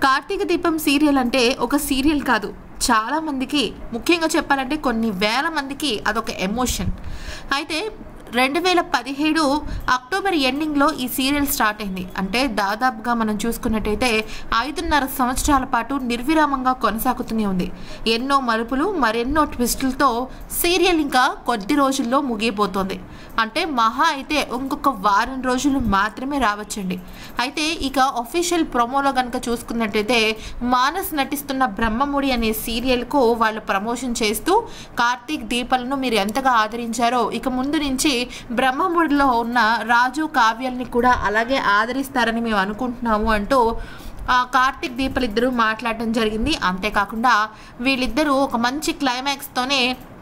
కార్తీక దీపం సీరియల్ అంటే ఒక సీరియల్ కాదు చాలా మందికి ముఖ్యంగా చెప్పాలంటే కొన్ని వేల మందికి అదొక ఎమోషన్ అయితే రెండు వేల పదిహేడు అక్టోబర్ ఎండింగ్లో ఈ సీరియల్ స్టార్ట్ అయింది అంటే దాదాపుగా మనం చూసుకున్నట్టయితే ఐదున్నర సంవత్సరాల పాటు నిర్విరామంగా కొనసాగుతూనే ఉంది ఎన్నో మలుపులు మరెన్నో ట్విస్టులతో సీరియల్ ఇంకా కొద్ది రోజుల్లో ముగియబోతోంది అంటే మహా అయితే ఇంకొక వారం రోజులు మాత్రమే రావచ్చండి అయితే ఇక ఒఫీషియల్ ప్రొమోలో కనుక చూసుకున్నట్టయితే మానస్ నటిస్తున్న బ్రహ్మముడి అనే సీరియల్కు వాళ్ళు ప్రమోషన్ చేస్తూ కార్తీక్ దీపాలను మీరు ఎంతగా ఆదరించారో ఇక ముందు నుంచి బ్రహ్మముడిలో ఉన్న రాజు కావ్యాల్ని కూడా అలాగే ఆదరిస్తారని మేము అనుకుంటున్నాము అంటూ ఆ కార్తీక్ దీపలు ఇద్దరు మాట్లాడటం జరిగింది అంతేకాకుండా వీళ్ళిద్దరూ ఒక మంచి క్లైమాక్స్తోనే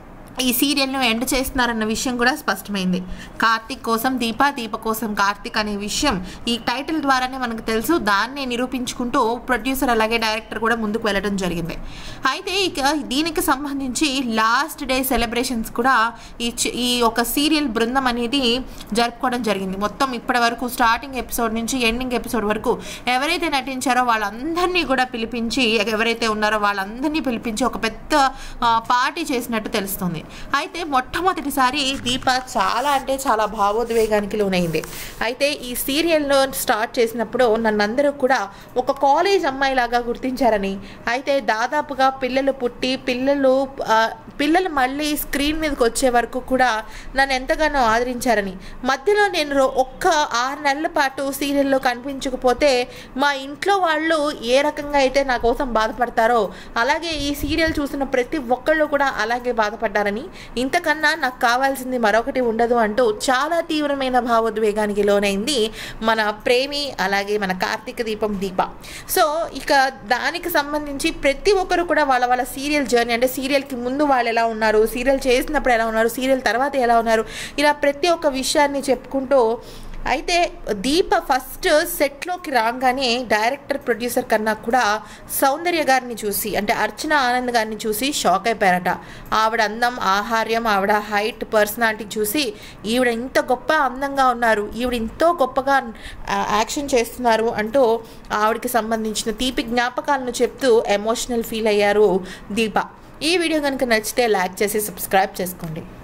ఈ సీరియల్ను ఎండ్ చేస్తున్నారన్న విషయం కూడా స్పష్టమైంది కార్తీక్ కోసం దీప దీప కోసం కార్తీక్ అనే విషయం ఈ టైటిల్ ద్వారానే మనకు తెలుసు దాన్ని నిరూపించుకుంటూ ప్రొడ్యూసర్ అలాగే డైరెక్టర్ కూడా ముందుకు వెళ్ళడం జరిగింది అయితే ఇక దీనికి సంబంధించి లాస్ట్ డే సెలబ్రేషన్స్ కూడా ఈ చి- ఈ ఒక సీరియల్ బృందం అనేది జరుపుకోవడం జరిగింది మొత్తం ఇప్పటి వరకు స్టార్టింగ్ ఎపిసోడ్ నుంచి ఎండింగ్ ఎపిసోడ్ వరకు ఎవరైతే నటించారో వాళ్ళందరినీ కూడా పిలిపించి ఎవరైతే ఉన్నారో వాళ్ళందరినీ పిలిపించి ఒక పెద్ద ఆ, పార్టీ చేసినట్టు తెలుస్తుంది అయితే మొట్టమొదటిసారి దీప చాలా అంటే చాలా భావోద్వేగానికి లోనైంది అయితే ఈ సీరియల్ను స్టార్ట్ చేసినప్పుడు నన్నందరూ కూడా ఒక కాలేజ్ అమ్మాయిలాగా గుర్తించారని అయితే దాదాపుగా పిల్లలు పుట్టి పిల్లలు ఆ, పిల్లలు మళ్ళీ స్క్రీన్ మీదకి వచ్చే వరకు కూడా నన్ను ఎంతగానో ఆదరించారని మధ్యలో నేను రో- ఒక్క ఆరు నెలల పాటు సీరియల్లో కనిపించకపోతే మా ఇంట్లో వాళ్ళు ఏ రకంగా అయితే నా కోసం బాధపడతారో అలాగే ఈ సీరియల్ చూసిన ప్రతి ఒక్కళ్ళు కూడా అలాగే బాధపడ్డారని ఇంతకన్నా నాకు కావాల్సింది మరొకటి ఉండదు అంటూ చాలా తీవ్రమైన భావోద్వేగానికి లోనైంది మన ప్రేమి అలాగే మన కార్తీక దీపం దీప సో ఇక దానికి సంబంధించి ప్రతి ఒక్కరు కూడా వాళ్ళ వాళ్ళ సీరియల్ జర్నీ అంటే సీరియల్కి ముందు వాళ్ళు ఎలా ఉన్నారు సీరియల్ చేసినప్పుడు ఎలా ఉన్నారు సీరియల్ తర్వాత ఎలా ఉన్నారు ఇలా ప్రతి ఒక్క విషయాన్ని చెప్పుకుంటూ అయితే దీప ఫస్ట్ సెట్లోకి రాగానే డైరెక్టర్ ప్రొడ్యూసర్ కన్నా కూడా సౌందర్య గారిని చూసి అంటే అర్చన ఆనంద్ గారిని చూసి షాక్ అయిపోయారట ఆవిడ అందం ఆహార్యం ఆవిడ హైట్ పర్సనాలిటీ చూసి ఈవిడ ఇంత గొప్ప అందంగా ఉన్నారు ఈవిడ ఎంతో గొప్పగా ఆ, యాక్షన్ చేస్తున్నారు అంటూ ఆవిడకి సంబంధించిన తీపి జ్ఞాపకాలను చెప్తూ ఎమోషనల్ ఫీల్ అయ్యారు దీప ఈ వీడియో కనుక నచ్చితే లైక్ చేసి సబ్స్క్రైబ్ చేసుకోండి